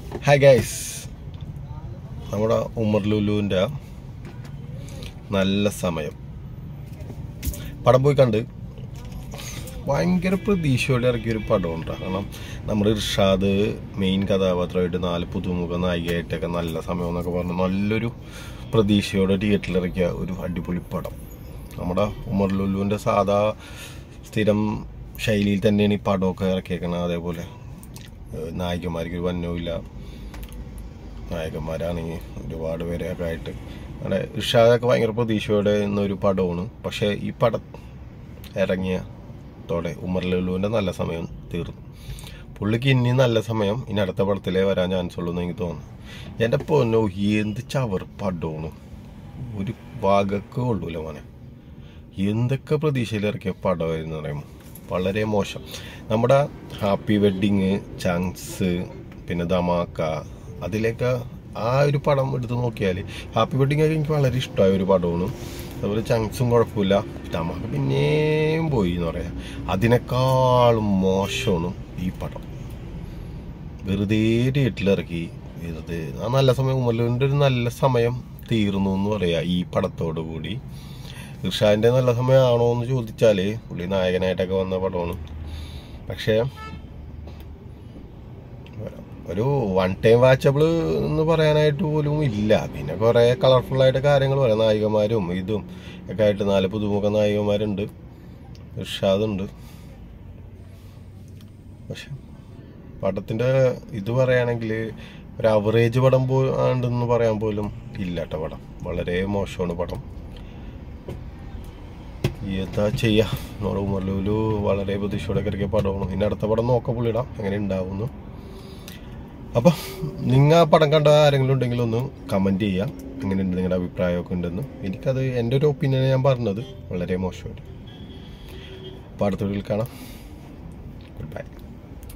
hi guys നമ്മുടെ ഉമർ ലുലുവിൻ്റെ നല്ല സമയം പടം പോയി കണ്ട് ഭയങ്കര പ്രതീക്ഷയോടെ ഇറക്കിയൊരു പടമുണ്ട് കാരണം നമ്മുടെ ഇർഷാദ് മെയിൻ കഥാപാത്രമായിട്ട് നാല് പുതുമുഖ നായികയായിട്ടൊക്കെ നല്ല സമയം എന്നൊക്കെ പറഞ്ഞ് നല്ലൊരു പ്രതീക്ഷയോടെ തിയേറ്ററിൽ ഇറക്കിയ ഒരു അടിപൊളി പടം നമ്മുടെ ഉമർ ലുലുവിൻ്റെ സാധാ സ്ഥിരം ശൈലിയിൽ തന്നെയാണ് ഈ പടമൊക്കെ ഇറക്കിയേക്കണത് അതേപോലെ ഏഹ് നായികമാർക്ക് ഒരു വന്നവുമില്ല നായകന്മാരാണെങ്കിൽ ഒരുപാട് പേരെയൊക്കെ ആയിട്ട് അവിടെ ഇർഷാദൊക്കെ ഭയങ്കര പ്രതീക്ഷയോടെ ഇന്നൊരു പടമാണ് പക്ഷേ ഈ പടം ഇറങ്ങിയതോടെ ഉമർ ലുലുവിൻ്റെ നല്ല സമയം തീർന്നു പുള്ളിക്ക് ഇനി നല്ല സമയം ഇനി അടുത്ത പടത്തിലേ വരാൻ ചാൻസ് ഉള്ളൂ എന്ന് എനിക്ക് തോന്നുന്നു എൻ്റെ പൊന്നോ എന്ത് ചവർ പടമാണ് ഒരു ഭാഗക്ക് കൊള്ളൂല മോനെ എന്തൊക്കെ പ്രതീക്ഷയിൽ ഇറക്കിയ പടമായിരുന്നു പറയുമ്പോൾ വളരെ മോശം നമ്മുടെ ഹാപ്പി വെഡ്ഡിങ് ചാൻസ് പിന്നെ ധമാക്ക അതിലേക്ക് ആ ഒരു പടം എടുത്ത് നോക്കിയാൽ ഹാപ്പി വെഡ്ഡിങ് ഒക്കെ എനിക്ക് വളരെ ഇഷ്ടമായ ഒരു പടമാണ് അതുപോലെ ചങ്സും കുഴപ്പമില്ല ധമാക്ക പിന്നെയും പോയി എന്ന് പറയാം അതിനേക്കാളും മോശമാണ് ഈ പടം വെറുതെ തിയേറ്ററിലിറക്കി വെറുതെ ആ നല്ല സമയം ഉമലുവിൻ്റെ ഒരു നല്ല സമയം തീർന്നു എന്ന് പറയാം ഈ പടത്തോടു കൂടി ഇർഷാദിൻ്റെ നല്ല സമയമാണോ എന്ന് ചോദിച്ചാൽ പുള്ളി നായകനായിട്ടൊക്കെ വന്ന പടമാണ് പക്ഷേ ഒരു വൺ ടൈം വാച്ചബിൾ എന്ന് പറയാനായിട്ട് പോലും ഇല്ല പിന്നെ കുറേ കളർഫുള്ളായിട്ട് കാര്യങ്ങൾ പറയാം നായികമാരും ഇതും ഒക്കെ ആയിട്ട് നാല് പുതുമുഖ നായികമാരുണ്ട് ഇർഷാദുണ്ട് പക്ഷെ പടത്തിൻ്റെ ഇത് പറയുകയാണെങ്കിൽ ഒരു അവറേജ് പടം പോ ആണ്ടെന്ന് പറയാൻ പോലും ഇല്ല കേട്ടോ പടം വളരെ മോശമാണ് പടം എന്താ ചെയ്യാ നമ്മുടെ ഉമർലൂലു വളരെ പ്രതീക്ഷയോടെ ഇറക്കിയ പടമാണ് ഇനി അടുത്ത പടം നോക്കാം പുള്ളിയിടാം എങ്ങനെ ഉണ്ടാവുന്നു അപ്പം നിങ്ങൾ ആ പടം കണ്ട ആരെങ്കിലും ഉണ്ടെങ്കിൽ ഒന്ന് കമൻറ്റ് ചെയ്യാം എങ്ങനെയുണ്ട് നിങ്ങളുടെ അഭിപ്രായമൊക്കെ ഉണ്ടെന്ന് എനിക്കത് എൻ്റെ ഒരു ഒപ്പീനിയൻ ഞാൻ പറഞ്ഞത് വളരെ മോശമായിട്ട് അപ്പോൾ അടുത്ത വീട്ടിൽ കാണാം ഗുഡ് ബൈ